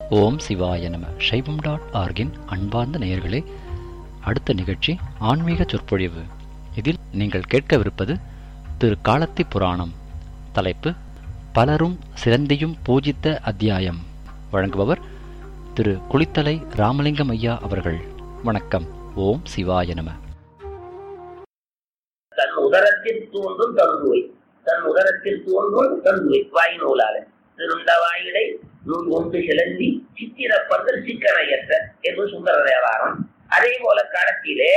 ஓம் சிவாய நம சைவம் டாட் ஆர்கின் அன்பார்ந்த நேயர்களே அடுத்த நிகழ்ச்சி ஆன்மீக சொற்பொழிவு இதில் நீங்கள் கேட்கவிருப்பது திரு காலத்தி புராணம் தலைப்பு பலரும் சிறந்தியும் பூஜித்த அத்தியாயம் வழங்குபவர் திரு குளித்தலை ராமலிங்கம் ஐயா அவர்கள் வணக்கம் ஓம் சிவாய நம தன் உதரத்தில் தோன்றும் தந்துவை தன் உதரத்தில் தோன்றும் தந்துவை வாய் நூலால திருண்ட வாயிடை நூல் கொண்டு கிளந்தி சித்திரப்பந்தர் சிக்கனையற்ற என்று சுந்தர தேவாரம் அதே போல களத்திலே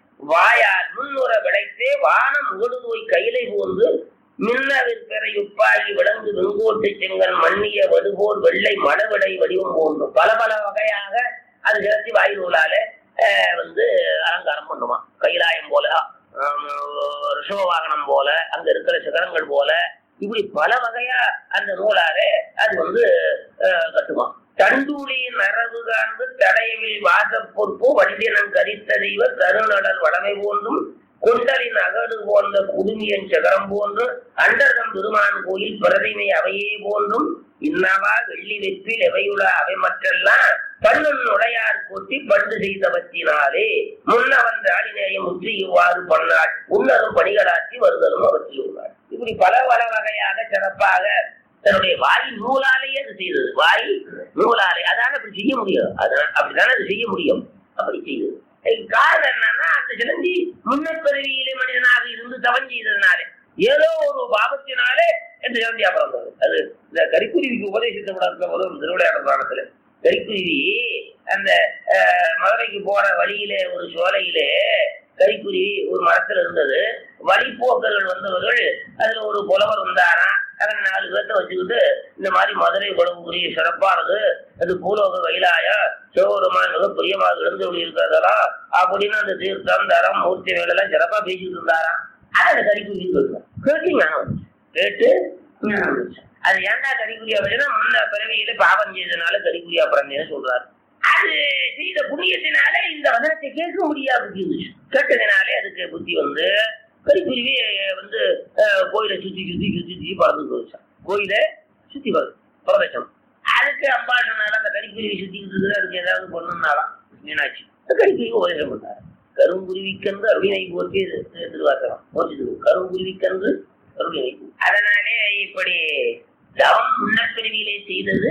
வாயால் முன்னுற விடைத்தே வானம் முகடுதோய் கையிலை போன்று மின்னவிற்பெறை உப்பாகி விளங்கு வெங்கோட்டு செங்கன் மன்னிய வடுபோர் வெள்ளை மடவிடை வடிவம் போன்று பல பல வகையாக அது கிளத்தி வாய் நூலால அஹ், வந்து அலங்காரம் பண்ணுமா கைலாயம் போல ஆம், ரிஷப வாகனம் போல அங்க இருக்கிற சிகரங்கள் போல இப்படி பல வகையா அந்த நூலாலே அது வந்து அஹ், கட்டுமா தண்டூலி நரவு காண்பு தடையவில் வாச பொறுப்பு வண்டினன் கரித்த தெய்வ கருநடல் வடமை போன்றும் கொண்டலின் அகடு போன்ற குடுமியன் சிகரம் போன்று அண்டர்தம் பெருமான் கோயில் பிரதிமை அவையே போன்றும் இன்னவா வெள்ளி வெற்றில் எவையுள அவை மற்றெல்லாம் தன்னும் உடையார் கொட்டி பண்டு செய்தவற்றினாலே முன்னவன் ஆளினேயம் முற்றி இவ்வாறு பண்ணாள் உன்னரும் பணிகளாற்றி வருதலும் அவற்றியுள்ளாள் இப்படி பல பல வகையாக சிறப்பாக தன்னுடைய வாய் நூலாலேயே அது செய்தது வாய் நூலாலே அதான அப்படி செய்ய முடியும் அதான் அப்படித்தானே அது செய்ய முடியும் அப்படி செய்தது இதுக்கு காரணம் என்னன்னா அந்த சிலந்தி முன்னப்பிறவியிலே மனிதனாக இருந்து தவன் செய்ததுனாலே ஏதோ ஒரு பாபத்தினாலே இந்த சிலந்தி அப்புறம் அது இந்த கரிக்குருவிக்கு உபதேசித்த கூட இருக்க போது ஒரு திருவிளையாடல் புராணத்துல கரிக்குருவி அந்த அஹ், மதுரைக்கு போற வழியிலே ஒரு சோலையிலே கரிக்குருவி ஒரு மரத்துல இருந்தது வழிப்போக்கர்கள் வந்தவர்கள் அதுல ஒரு புலவர் வந்தாராம் அவன் நாலு பேர்த்த வச்சுக்கிட்டு இந்த மாதிரி மதுரை குளவுக்குரிய சிறப்பானது அது பூலோக கைலாய சிவபெருமான் மிக பிரியமாக இருந்து இருக்கிறதா அப்படின்னு அந்த தீர்த்தம் தரம் மூர்த்தி வேலையெல்லாம் சிறப்பா பேசிட்டு இருந்தாராம் அதை அந்த கரிக்குருவி கேட்கும் கேட்டு ஞானம் வந்துச்சு. கேட்டு ஞானம் வந்துச்சு. அது ஏன்டா கரிக்குரியா அப்படின்னா முன்ன பிறவியில பாவம் செய்தனால கரிக்குரியா பிறந்தேன்னு சொல்றாரு அது செய்த புண்ணியத்தினால இந்த வசனத்தை கேட்க முடியாது புத்தி வந்துச்சு கேட்டதுனாலே அதுக்கு புத்தி வந்து கரிக்குருவி வந்து அஹ், கோயிலை சுத்தி சுத்தி சுத்தி சுத்தி பறந்து போச்சான் கோயிலை சுத்தி பறந்து பிரதேசம் அதுக்கு அம்பா சொன்னாலும் அந்த கரிக்குருவி சுத்திக்கிட்டு இருக்குது அதுக்கு ஏதாவது பொண்ணுனாலாம் மீனாட்சி அந்த கரிக்குருவி உபதேசம் பண்ணாரு கருங்குருவிக்கன்று அருவினை போற்றி திருவாசகம் போச்சு கருங்குருவிக்கன்று அருவினை அதனாலே இப்படி தவம் முன்னப்பிரிவிலே செய்தது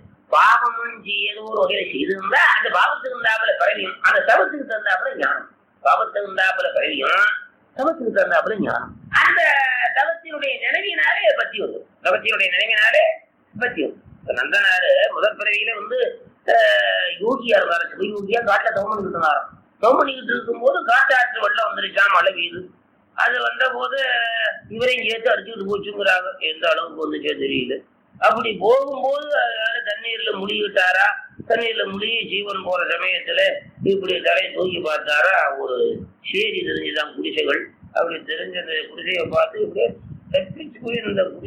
பாவமும் ஏதோ ஒரு வகையில செய்திருந்தா அந்த பாவத்துக்கு இருந்தாப்புல பரவியும் அந்த தவத்துக்கு தந்தாப்புல ஞானம் பாவத்துக்கு இருந்தாப்புல பரவியும் தவத்துக்கு தந்தாப்புல ஞானம் அந்த தவத்தினுடைய நினைவினாலே பத்தி வரும் தவத்தினுடைய நினைவினாலே பத்தி வரும் இப்ப நந்தனாரு முதற் பிறவியில வந்து அஹ், யோகியா இருந்தாரு சிவயோகியா காட்டுல தவம் பண்ணிட்டு இருந்தாராம் தவம் பண்ணிக்கிட்டு இருக்கும்போது காட்டாற்று வெள்ளம் வந்துருச்சாம் மழை பெய்யுது அது வந்த போது இவரையும் சேர்த்து அடிச்சுட்டு போச்சுங்கிறாங்க எந்த அளவுக்கு வந்துச்சோ தெரியல அப்படி போகும்போது அதனால தண்ணீர்ல முழுகிட்டாரா தண்ணீர்ல முழுகி ஜீவன் போற சமயத்துல இப்படி தலையை தூக்கி பார்த்தாரா ஒரு சேரி தெரிஞ்சுதான் குடிசைகள் அப்படி தெரிஞ்ச அந்த குடிசையை பார்த்து இப்படியே தப்பிச்சு போய் இந்த